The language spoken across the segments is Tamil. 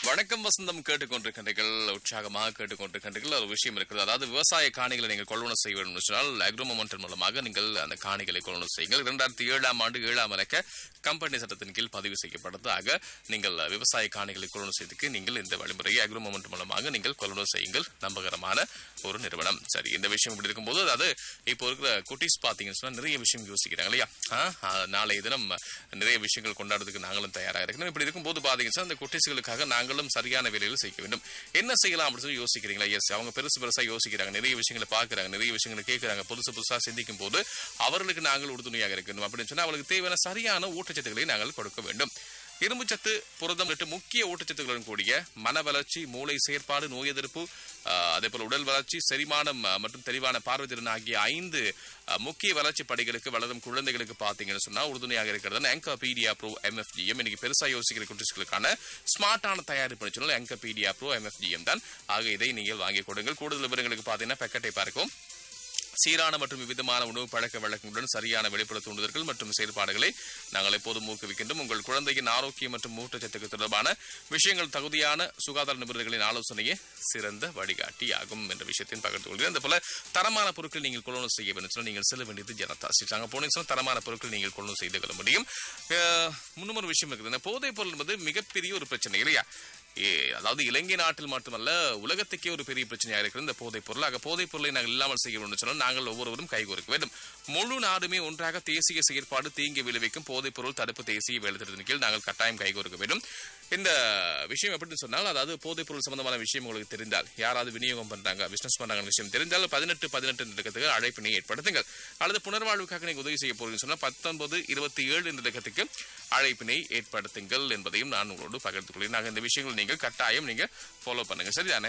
வணக்கம் வசந்தம் கேட்டுக்கொண்டிருக்கின்றீர்கள் உற்சாகமாக கேட்டுக்கொண்டிருக்கின்றீர்கள் ஒரு விஷயம் இருக்கிறது அதாவது விவசாய காணிகளை நீங்கள் கொள்வன செய்ய வேண்டும் என்று சொன்னால் அக்ரோ மொமெண்டல் மூலமாக நீங்கள் அந்த காணிகளை கொள்வன செய்யுங்கள் இரண்டாயிரத்தி ஏழாம் ஆண்டு ஏழாம் இலக்க கம்பெனி சட்டத்தின் கீழ் பதிவு செய்யப்பட்டது ஆக நீங்கள் விவசாய காணிகளை கொள்வன செய்ததுக்கு நீங்கள் இந்த வழிமுறையை அக்ரோ மொமெண்ட் மூலமாக நீங்கள் கொள்வன செய்யுங்கள் நம்பகரமான ஒரு நிறுவனம் சரி இந்த விஷயம் இப்படி இருக்கும்போது அதாவது இப்போ இருக்கிற குட்டீஸ் பார்த்தீங்கன்னு சொன்னா நிறைய விஷயம் யோசிக்கிறாங்க இல்லையா ஆ, ஆ, நாளைய தினம் நிறைய விஷயங்கள் கொண்டாடுறதுக்கு நாங்களும் தயாராக இருக்கணும் இப்படி இருக்கும்போது பார்த்தீங்கன்னா அந்த குட்டீஸ்களுக்காக நாங்களும் சரியான வேலையில் செய்ய வேண்டும் என்ன செய்யலாம் அப்படின்னு சொல்லி யோசிக்கிறீங்களா எஸ் அவங்க பெருசு பெருசா யோசிக்கிறாங்க நிறைய விஷயங்களை பார்க்கறாங்க நிறைய விஷயங்களை கேட்கறாங்க புதுசு புதுசா சிந்திக்கும் போது அவர்களுக்கு நாங்கள் உறுதுணையாக இருக்கணும் அப்படின்னு சொன்னா அவர்களுக்கு தேவையான சரியான ஊட்டச்சத்துக்களை நாங்கள் கொடுக்க வேண்டும் இரும்புச்சத்து புரதம் உள்ளிட்ட முக்கிய ஊட்டச்சத்துக்களுடன் கூடிய மன வளர்ச்சி மூளை செயற்பாடு நோய் எதிர்ப்பு ஆஹ், அதே போல உடல் வளர்ச்சி செரிமானம் ஆஹ், மற்றும் தெளிவான பார்வை திறன் ஆகிய ஐந்து ஆஹ், முக்கிய வளர்ச்சி படிகளுக்கு வளரும் குழந்தைகளுக்கு பார்த்தீங்கன்னு சொன்னா உறுதுணையாக இருக்கிறது ஆங்கபீடியா ப்ரோ எம்எஃப்ஜிஎம் இன்னைக்கு பெருசா யோசிக்கிற குட்டிஸ்களுக்கான ஸ்மார்ட்டான தயாரிப்பு சொன்னால் ஆங்கபீடியா ப்ரோ எம்எஃப்ஜிஎம் தான் ஆக இதை நீங்கள் வாங்கிக் கொடுங்கள் கூடுதல் விவரங்களுக்கு பார்த்தீங்கன்னா பெக்கெட்டை பார்க்கும் சீரான மற்றும் விவிதமான உணவு பழக்க வழக்கங்களுடன் சரியான வெளிப்புற தூண்டுதல்கள் மற்றும் செயல்பாடுகளை நாங்கள் எப்போதும் ஊக்குவிக்கின்றோம் உங்கள் குழந்தையின் ஆரோக்கியம் மற்றும் ஊட்டச்சத்துக்கு தொடர்பான விஷயங்கள் தகுதியான சுகாதார நிபுணர்களின் ஆலோசனையே சிறந்த வழிகாட்டியாகும் என்ற விஷயத்தையும் பகிர்ந்து கொள்கிறேன் அந்த போல தரமான பொருட்கள் நீங்கள் கொள்வனம் செய்ய வேண்டும் சொன்னால் நீங்கள் செல்ல வேண்டியது ஜனதா ஸ்ட்ரீட் அங்கே போனீங்க சொன்னா தரமான பொருட்கள் நீங்கள் கொள்வனம் செய்து கொள்ள முடியும் அஹ், இன்னும் ஒரு விஷயம் இருக்குது இந்த போதைப் பொருள் என்பது மிகப்பெரிய ஒரு பிரச்சனை இல்லையா ஏ, அதாவது இலங்கை நாட்டில் மட்டுமல்ல உலகத்துக்கே ஒரு பெரிய பிரச்சனையாக இருக்கிற இந்த போதைப் பொருள் ஆக போதைப் பொருளை நாங்கள் இல்லாமல் செய்ய வேண்டும் சொன்னால் நாங்கள் ஒவ்வொருவரும் கைகோர்க்க வேண்டும் முழு நாடுமே ஒன்றாக தேசிய செயற்பாடு தீங்கு விளைவிக்கும் போதைப் பொருள் தடுப்பு தேசிய வேலைத்திட்டத்தின் கீழ் நாங்கள் கட்டாயம் கைகோர்க்க வேண்டும் இந்த விஷயம் எப்படின்னு சொன்னால் அதாவது போதைப் பொருள் சம்பந்தமான விஷயம் உங்களுக்கு தெரிந்தால் யாராவது விநியோகம் பண்றாங்க பிசினஸ் பண்றாங்க விஷயம் தெரிந்தால் பதினெட்டு பதினெட்டு இலக்கத்துக்கு அழைப்பினை ஏற்படுத்துங்கள் அல்லது புனர்வாழ்வுக்காக நீங்கள் உதவி செய்ய போறீங்கன்னு சொன்னால் பத்தொன்பது இருபத்தி ஏழு என்ற இலக்கத்துக்கு அழைப்பினை ஏற்படுத்துங்கள் என்பதையும் நான் உங்களோடு பகிர்ந்து கொள்கிறேன் நாங்கள் இந்த விஷயங்கள் நீங்கள் கட்டாயம் நீங்க ஃபாலோ பண்ணுங்க சரிதானே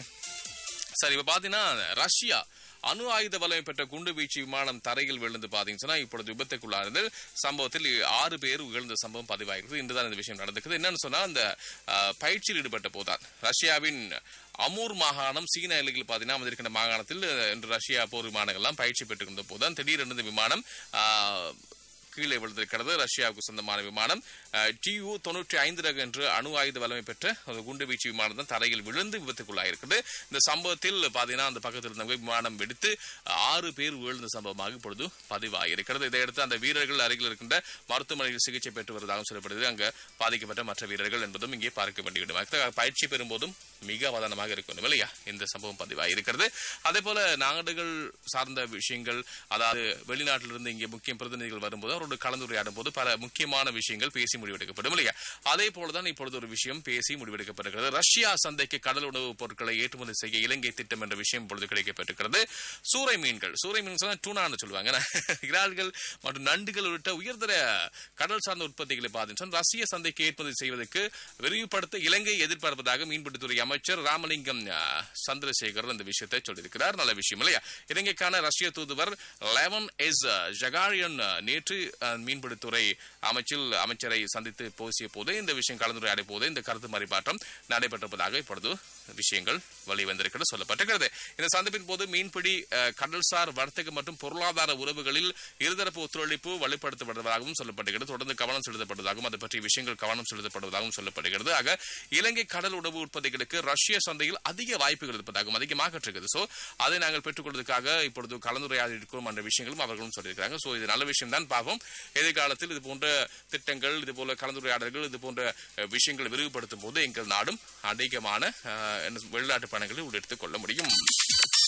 சரி இப்ப பாத்தீங்கன்னா ரஷ்யா அணு ஆயுத வலிமை பெற்ற குண்டு வீச்சு விமானம் தரையில் விழுந்து பாத்தீங்கன்னா இப்பொழுது விபத்துக்குள்ளானது சம்பவத்தில் ஆறு பேர் உயர்ந்த சம்பவம் பதிவாகிறது இன்றுதான் இந்த விஷயம் நடந்திருக்குது என்னன்னு சொன்னா அந்த அஹ், பயிற்சியில் ஈடுபட்ட போதான் ரஷ்யாவின் அமூர் மாகாணம் சீன எல்லையில் பார்த்தீங்கன்னா அமைந்திருக்கின்ற மாகாணத்தில் அஹ், இன்று ரஷ்யா போர் விமானங்கள்லாம் பயிற்சி பெற்றிருந்த போதுதான் திடீரென்று இந்த விமானம் ஆஹ், கீழே விழுந்திருக்கிறது ரஷ்யாவுக்கு சொந்தமான விமானம் டியூ தொண்ணூற்றி ஐந்து ரக என்று அணு ஆயுத வலிமை பெற்ற ஒரு குண்டுவீச்சு விமானம் தான் தரையில் விழுந்து விபத்துக்குள்ளாயிருக்கிறது இந்த சம்பவத்தில் பாத்தீங்கன்னா அந்த பக்கத்தில் இருந்தவங்க விமானம் வெடித்து ஆறு பேர் விழுந்த சம்பவமாக இப்பொழுது பதிவாகியிருக்கிறது இதையடுத்து அந்த வீரர்கள் அருகில் இருக்கின்ற மருத்துவமனையில் சிகிச்சை பெற்று வருவதாக சொல்லப்படுது அங்க பாதிக்கப்பட்ட மற்ற வீரர்கள் என்பதும் இங்கே பார்க்க வேண்டியது அடுத்த பயிற்சி பெறும்போதும் மிக அவதானமாக இருக்கணும் இல்லையா இந்த சம்பவம் பதிவாகி இருக்கிறது அதே போல நாடுகள் சார்ந்த விஷயங்கள் அதாவது வெளிநாட்டிலிருந்து இங்கே முக்கிய பிரதிநிதிகள் வரும்போது அவரோடு கலந்துரையாடும் போது பல முக்கியமான விஷயங்கள் பேசி முடிவெடுக்கப்படும் இல்லையா அதே போலதான் இப்பொழுது ஒரு விஷயம் பேசி முடிவெடுக்கப்படுகிறது ரஷ்யா சந்தைக்கு கடல் உணவுப் பொருட்களை ஏற்றுமதி செய்ய இலங்கை திட்டம் என்ற விஷயம் இப்பொழுது கிடைக்கப்பட்டிருக்கிறது சூறை மீன்கள் சூறை மீன் சொன்னா டூனான்னு சொல்லுவாங்க இறால்கள் மற்றும் நண்டுகள் உள்ளிட்ட உயர்தர கடல் சார்ந்த உற்பத்திகளை பார்த்தீங்கன்னா ரஷ்ய சந்தைக்கு ஏற்றுமதி செய்வதற்கு விரிவுபடுத்த இலங்கை எதிர்பார்ப்பதாக மீன்பிடித்துறை அமைச்சர் ராமலிங்கம் அஹ், சந்திரசேகர் அந்த விஷயத்தை சொல்லியிருக்கிறார் நல்ல விஷயம் இல்லையா இலங்கைக்கான ரஷ்ய தூதுவர் லெவன் எஸ் ஜகாரியன் அஹ், நேற்று அஹ், மீன்பிடித்துறை அமைச்சில் அமைச்சரை சந்தித்து பேசிய போது இந்த விஷயம் கலந்துரையாடிய போது இந்த கருத்து மறிமாற்றம் நடைபெற்றிருப்பதாக இப்பொழுது விஷயங்கள் வெளிவந்திருக்கிறது சொல்லப்பட்டிருக்கிறது இந்த சந்திப்பின் போது மீன்பிடி அஹ், கடல்சார் வர்த்தக மற்றும் பொருளாதார உறவுகளில் இருதரப்பு ஒத்துழைப்பு வலுப்படுத்தப்படுவதாகவும் சொல்லப்படுகிறது தொடர்ந்து கவனம் செலுத்தப்படுவதாகவும் அது பற்றிய விஷயங்கள் கவனம் செலுத்தப்படுவதாகவும் சொல்லப்படுகிறது ஆக இலங்கை கடல் உணவு உற்பத்திகளுக்கு ரஷ்ய சந்தையில் அதிக வாய்ப்புகள் இருப்பதாகவும் அதிகமாக இருக்குது சோ அதை நாங்கள் பெற்றுக்கொள்வதற்காக இப்பொழுது கலந்துரையாடி இருக்கிறோம் என்ற விஷயங்களும் அவர்களும் சொல்லியிருக்கிறாங்க சோ இது நல்ல விஷயம் தான் பார்ப்போம் எதிர்காலத்தில் இது போன்ற திட்டங்கள் இது போல கலந்துரையாடல்கள் இது போன்ற அஹ், விஷயங்களை விரிவுபடுத்தும் போது எங்கள் நாடும் அதிகமான அஹ், என்ன- வெளிநாட்டு பணங்களை உள்ளெடுத்துக் கொள்ள முடியும்